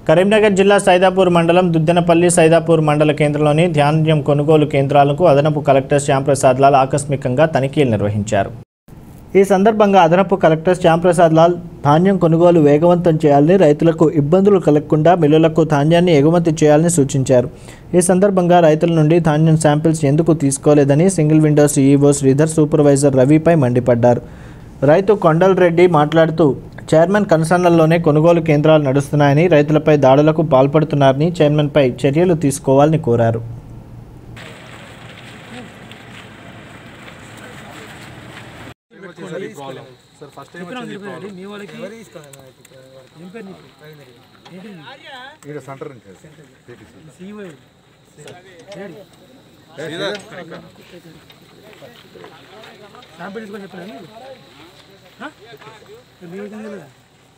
కరీంనగర్ జిల్లా సైదాపూర్ మండలం దుద్దెనపల్లి సైదాపూర్ మండల కేంద్రంలోని ధాన్యం కొనుగోలు కేంద్రాలకు అదనపు కలెక్టర్ శ్యాంప్రసాద్ లాల్ ఆకస్మికంగా తనిఖీలు నిర్వహించారు ఈ సందర్భంగా అదనపు కలెక్టర్ శ్యాంప్రసాద్ లాల్ ధాన్యం కొనుగోలు వేగవంతం చేయాలని రైతులకు ఇబ్బందులు కలగకుండా మిల్లులకు ధాన్యాన్ని ఎగుమతి చేయాలని సూచించారు ఈ సందర్భంగా రైతుల నుండి ధాన్యం శాంపిల్స్ ఎందుకు తీసుకోలేదని single window CEO Sridhar supervisor రవిపై మండిపడ్డారు రైతు కొండల్ రెడ్డి మాట్లాడుతూ చైర్మన్ కన్సర్న్లలోనే కొనుగోలు కేంద్రాలు నడుస్తున్నాయని రైతులపై దాడులకు పాల్పడుతున్నారని చైర్మన్పై చర్యలు తీసుకోవాలని కోరారు సార్ ఫస్ట్ టైం వచ్చింది ఈ ప్రాబ్లం. ఈడ సెంటర్ నుంచి TTC. శాంపిల్ తీసుకొని చెప్పాను మీరు ఆ? మీ విధంగా తెలియదా?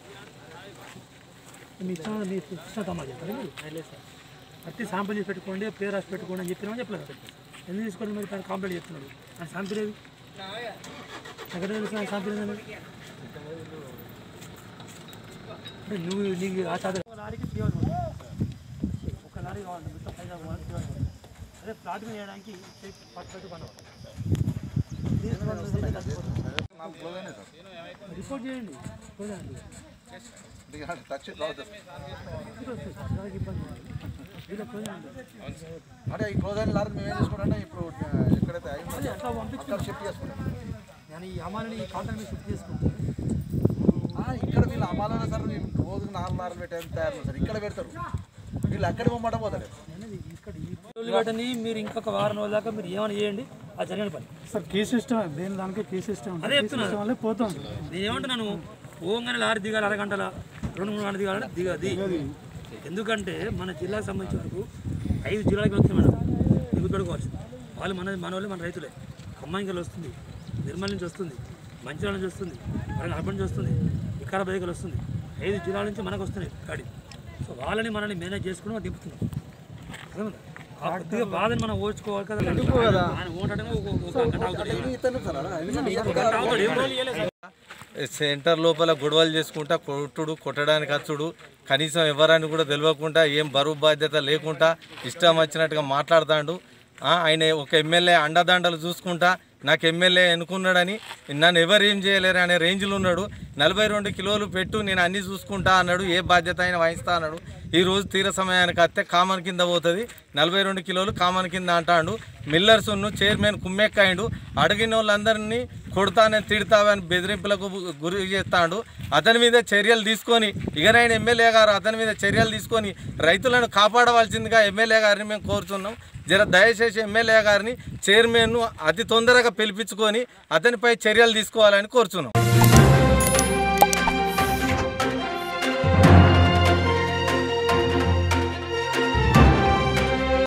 మీ ఇష్టం మీ ఇష్టం తమ్మా చెప్పారు మీరు ప్రతి శాంపిల్ చేసి పెట్టుకోండి పేరు రాసి పెట్టుకోండి అని చెప్పినా చెప్పలేదు ఎందుకు తీసుకోండి మరి తను కంప్లైంట్ చెప్తున్నాడు ఆ శాంపిల్ ఏది ఎక్కడ తెలుసు ఆ శాంపిల్ ఏందని అంటే నువ్వు నీకు ఆ చదువు ఒక లారీకి తీయాలి ఒక లారీ కావాలి మొత్తం పైగా కావాలి తీయాలి అదే ప్లాట్ మీద చేయడానికి పట్టుబట్టి పని నాకు క్లోజ్ అయినాయి సార్ రిపోర్ట్ చేయండి చూడండి ఇది కాదు, టచ్ రావద్దు దానికి ఇబ్బంది వీళ్ళకి చూడండి అంటే ఈ క్లోజ్ అయిన లారీ మేము ఏం చేసుకుంటాం ఇప్పుడు ఆ, ఎక్కడైతే అయిందో అట్లా పంపించు అక్కడ షిఫ్ట్ చేసుకుంటాం నేను ఈ అమ్మాయిని ఈ కాంట్రాక్ట్ మీద షిఫ్ట్ చేసుకుంటే ఆ, ఇక్కడ వీళ్ళు అమ్మాలన్నా సార్ వీళ్ళు రోజుకు నాలుగు నాలుగు పెట్టేంత తయారు సార్ ఇక్కడ పెడతారు వీళ్ళు అక్కడ పొమ్మంట పోతారు అనేది ఇక్కడ ఈ ఉల్లిగడ్డని మీరు ఇంకొక వారం రోజుల దాకా మీరు ఏమైనా చేయండి అది జరిగిన పని సార్ కీ సిస్టమ్ దేని దానికి కీ సిస్టమ్ అదే చెప్తున్నాను వల్లే పోతాం నేను ఏమంటున్నాను పోగానే లారీ దిగాలి అరగంటల రెండు మూడు గంటలు దిగాలంటే దిగది ఎందుకంటే మన జిల్లాకు సంబంధించిన వరకు ఐదు జిల్లాలకు వస్తుంది మేడం దిగులు పెట్టుకోవచ్చు వాళ్ళు మన మన వాళ్ళే మన రైతులే ఖమ్మానికి వస్తుంది నిర్మల్ నుంచి వస్తుంది మంచిర్యాల నుంచి వస్తుంది వరంగల్ అర్బన్ నుంచి వస్తుంది వికారాబాద్ దగ్గర వస్తుంది ఐదు జిల్లాల నుంచి మనకు వస్తున్నాయి గాడి సో వాళ్ళని మనల్ని మేనేజ్ చేసుకుని మనం దింపుతున్నాం అర్థమైందా? ఆ కొద్దిగా బాధని మనం ఓర్చుకోవాలి కదా ఆయన ఓటడమే ఒక ఒక గంట అవుతుంది ఇతను సార్ అలా. ఒక గంట అవుతాడు ఏం రోజులు చేయలేదు సెంటర్ లోపల గొడవలు చేసుకుంటా కొట్టుడు కొట్టడానికి వచ్చుడు కనీసం ఎవరని కూడా తెలియకుండా ఏం బరువు బాధ్యత లేకుండా ఇష్టం వచ్చినట్టుగా మాట్లాడుతాడు ఆ, ఆయన ఒక ఎమ్మెల్యే అండదండలు చూసుకుంటా నాకు ఎమ్మెల్యే ఎన్నుకున్నాడని నన్ను ఎవరు ఏం చేయలేరు అనే రేంజ్లో ఉన్నాడు నలభై రెండు కిలోలు పెట్టు నేను అన్నీ చూసుకుంటా అన్నాడు ఏ బాధ్యత అయినా వహిస్తా అన్నాడు ఈ రోజు తీర సమయానికి వస్తే కామన్ కింద పోతుంది నలభై రెండు కిలోలు కామన్ కింద అంటాడు మిల్లర్స్ను చైర్మన్ కుమ్మెక్కాయిండు అడిగిన వాళ్ళందరినీ కొడతానని తిడతావని బెదిరింపులకు గురి చేస్తాడు అతని మీద చర్యలు తీసుకొని ఇకనైనా ఎమ్మెల్యే గారు అతని మీద చర్యలు తీసుకొని రైతులను కాపాడవలసిందిగా ఎమ్మెల్యే గారిని మేము కోరుతున్నాం జర దయచేసి ఎమ్మెల్యే గారిని చైర్మన్ను అతి తొందరగా పిలిపించుకొని అతనిపై చర్యలు తీసుకోవాలని కోరుతున్నాం